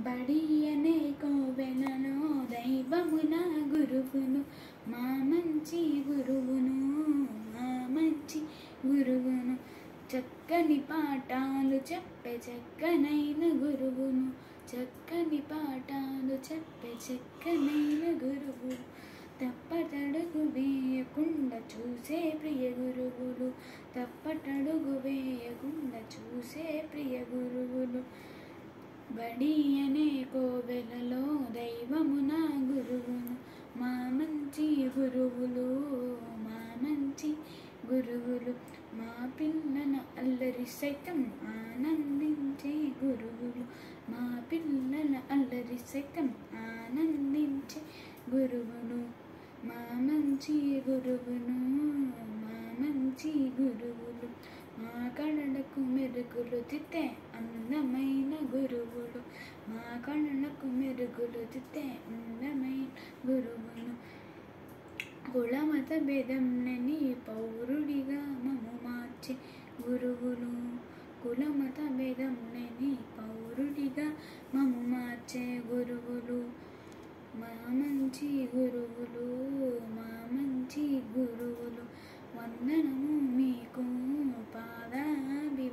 బడి అనే కోవెలలో దైవమున గురువును మా మంచి గురువును మా మంచి గురువును చక్కని పాఠాలు చెప్పే చక్కనైన గురువును చక్కని పాఠాలు చెప్పే చక్కనైన గురువు తప్పటడుగు వేయకుండా చూసే ప్రియ గురువులు తప్పటడుగు వేయకుండా చూసే ప్రియ గురువులు బడి అనే కోవెలలో దైవమున గురువును మా మంచి గురువులు మా మంచి గురువులు మా పిల్లల అల్లరి సైతం ఆనందించే గురువులు మా పిల్లల అల్లరి సైతం ఆనందించే గురువులు మా మంచి గురువును మా మంచి గురువులు మా కళలకు మెరుగులు దిద్దే అందమైన గురువులు మా కళలకు మెరుగులు దిద్దే అందమైన గురువులు కులమత భేదంలని పౌరుడిగా మము మార్చే గురువులు కులమత భేదంలని పౌరుడిగా మము మార్చే గురువులు మా మంచి గురువులు మా మంచి గురువులు వందనము మీకు పాదాభి